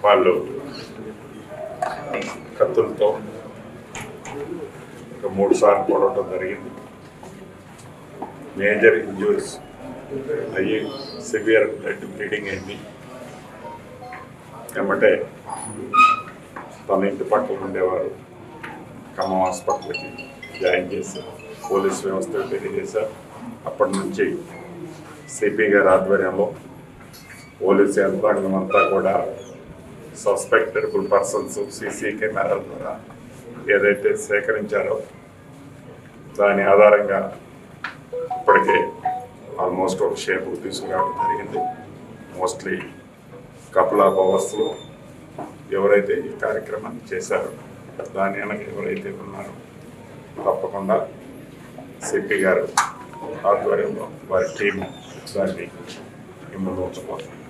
వాళ్ళు కత్తులతో ఒక మూడు సార్లు కొడవటం జరిగింది మేజర్ ఇంజూరీస్ అయ్యి సివియర్ బ్లడ్ బ్లీడింగ్ అయింది ఏమంటే తన ఇంటి పక్కన ఉండేవారు ఖమ్మం హాస్పిటల్కి జాయిన్ చేశారు పోలీస్ వ్యవస్థకు తెలియజేశారు అప్పటి నుంచి సిపి గారి ఆధ్వర్యంలో పోలీస్ యంత్రాంగం అంతా కూడా సస్పెక్టెడబుల్ పర్సన్స్ సీసీ కెమెరాల ద్వారా ఏదైతే సేకరించారో దాని ఆధారంగా ఇప్పటికే ఆల్మోస్ట్ ఒక షేప్ తీసుకురావడం జరిగింది మోస్ట్లీ కపుల్ ఆఫ్ అవర్స్లో ఎవరైతే ఈ కార్యక్రమాన్ని చేశారో దాని వెనక ఎవరైతే ఉన్నారో తప్పకుండా సిపి గారు ఆధ్వర్యంలో వారి టీం దాన్ని ముందు ఉంచబోతుంది